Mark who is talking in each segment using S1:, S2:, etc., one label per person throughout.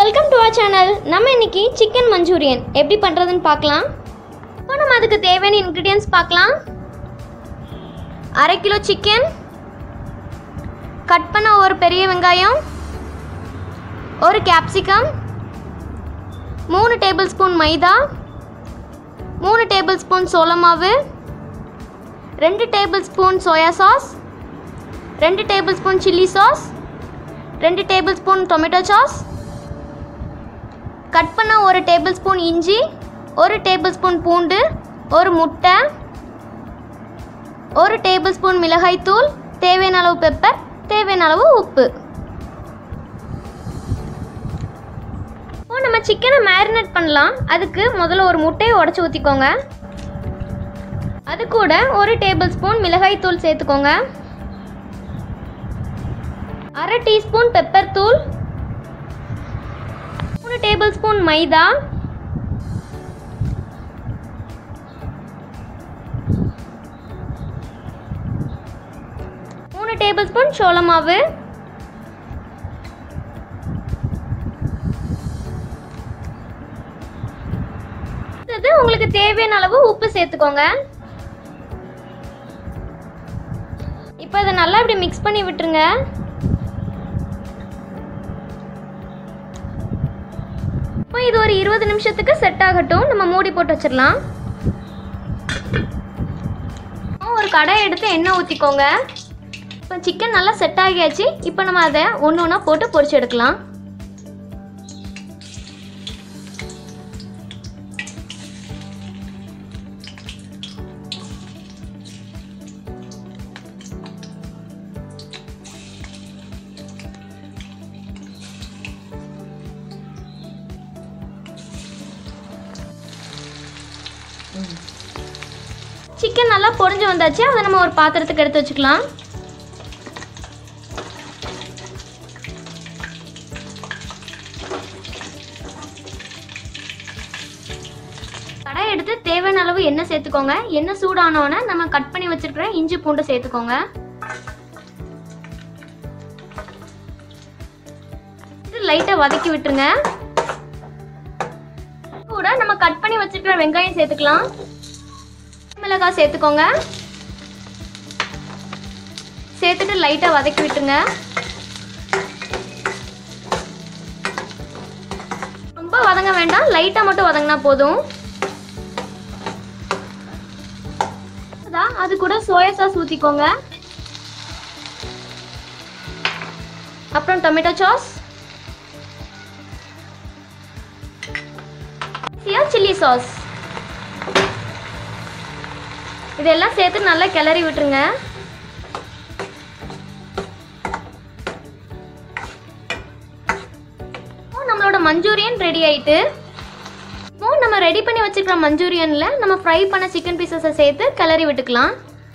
S1: welcome to our channel நம்ம இன்னைக்கு chicken Manchurian எப்படி பண்ணுறதுன்னு பார்க்கலாம் இப்போ நம்ம அதுக்கு தேவையான இன்க்ரீடியன்ஸ் பார்க்கலாம் அரை கிலோ சிக்கன் கட் பண்ண ஒரு பெரிய வெங்காயம் ஒரு கேப்சிகம் மூணு டேபிள் ஸ்பூன் மைதா மூணு டேபிள் ஸ்பூன் சோள மாவு ரெண்டு டேபிள் ஸ்பூன் சோயா சாஸ் ரெண்டு டேபிள் ஸ்பூன் சில்லி சாஸ் ரெண்டு tablespoon tomato sauce cut பண்ண ஒரு டேபிள் ஸ்பூன் இஞ்சி ஒரு டேபிள் ஸ்பூன் பூண்டு ஒரு முட்டை ஒரு டேபிள் ஸ்பூன் மிளகாய்த்தூள் தேவையான அளவு பெப்பர் தேவையான அளவு உப்பு இப்போ நம்ம சிக்கனை மேரினேட் பண்ணலாம் அதுக்கு முதல்ல ஒரு முட்டையை உடச்சி ஊற்றிக்கோங்க அது கூட ஒரு டேபிள் ஸ்பூன் மிளகாய்த்தூள் சேர்த்துக்கோங்க அரை டீஸ்பூன் பெப்பர் தூள் மூணு டேபிள் ஸ்பூன் மைதா மூணு டேபிள் ஸ்பூன் சோள மாவு அடுத்தது உங்களுக்கு தேவையான அளவு உப்பு சேர்த்துக்கோங்க இப்போ இதை நல்லா இப்படி மிக்ஸ் பண்ணி விட்டுருங்க இப்போ இது ஒரு இருபது நிமிஷத்துக்கு செட் ஆகட்டும் நம்ம மூடி போட்டு வச்சிடலாம் ஒரு கடாய் எடுத்து எண்ணெய் ஊற்றிக்கோங்க இப்போ சிக்கன் நல்லா செட் ஆகியாச்சு இப்போ நம்ம அதை ஒன்று ஒன்றா போட்டு பொரிச்சு எடுக்கலாம் சிக்கன் நல்லா பொரிஞ்சு வந்தாச்சு அதை நம்ம ஒரு பாத்திரத்துக்கு எடுத்து வச்சுக்கலாம் கடாய் எடுத்து தேவையான அளவு எண்ணெய் சேர்த்துக்கோங்க எண்ணெய் சூடானோடனே நம்ம கட் பண்ணி வச்சிருக்கிற இஞ்சி பூண்டு சேர்த்துக்கோங்க லைட்டாக வதக்கி விட்டுருங்க கூட நம்ம கட் பண்ணி வச்சிருக்கிற வெங்காயம் சேர்த்துக்கலாம் மிளகாய் சேர்த்துக்கோங்க சேர்த்துட்டு லைட்டாக வதக்கி விட்டுருங்க ரொம்ப வதங்க வேண்டாம் லைட்டாக மட்டும் வதங்கினா போதும் அதான் அது கூட சோயா சாஸ் ஊற்றிக்கோங்க அப்புறம் டொமேட்டோ சாஸ் சில்லி சாஸ் இதெல்லாம் சேர்த்து நல்லா கிளறி விட்டுருங்க இப்போ நம்மளோட மஞ்சூரியன் ரெடி ஆயிட்டு இப்போ நம்ம ரெடி பண்ணி வச்சுருக்கிற மஞ்சூரியனில் நம்ம ஃப்ரை பண்ண சிக்கன் பீசஸை சேர்த்து கிளறி விட்டுக்கலாம்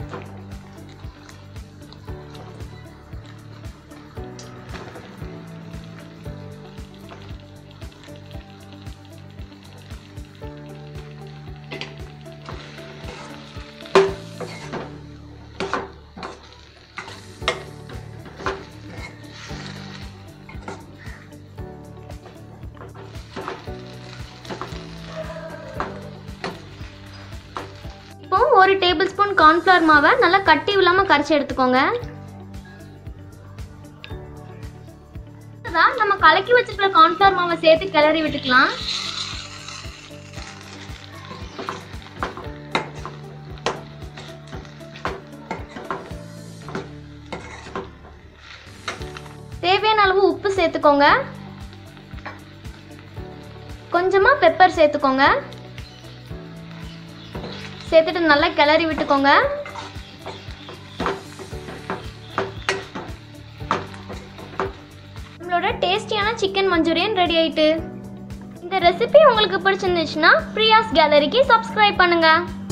S1: இப்போ ஒரு டேபிள் ஸ்பூன் கார்ன்ஃப்ளவர் மாவை நல்லா கட்டி இல்லாமல் கரைச்சி எடுத்துக்கோங்க அதான் நம்ம கலக்கி வச்சிருக்கிற கார்ன்ஃப்ளவர் மாவை சேர்த்து கிளறி விட்டுக்கலாம் தேவையான அளவு உப்பு சேர்த்துக்கோங்க கொஞ்சமாக பெப்பர் சேர்த்துக்கோங்க சேர்த்துட்டு நல்லா கிளறி விட்டுக்கோங்க நம்மளோட டேஸ்டியான சிக்கன் மஞ்சூரியன் ரெடி ஆயிட்டு இந்த ரெசிபி உங்களுக்கு பிடிச்சிருந்துச்சுன்னா பிரியாஸ் கேலரிக்கு சப்ஸ்கிரைப் பண்ணுங்க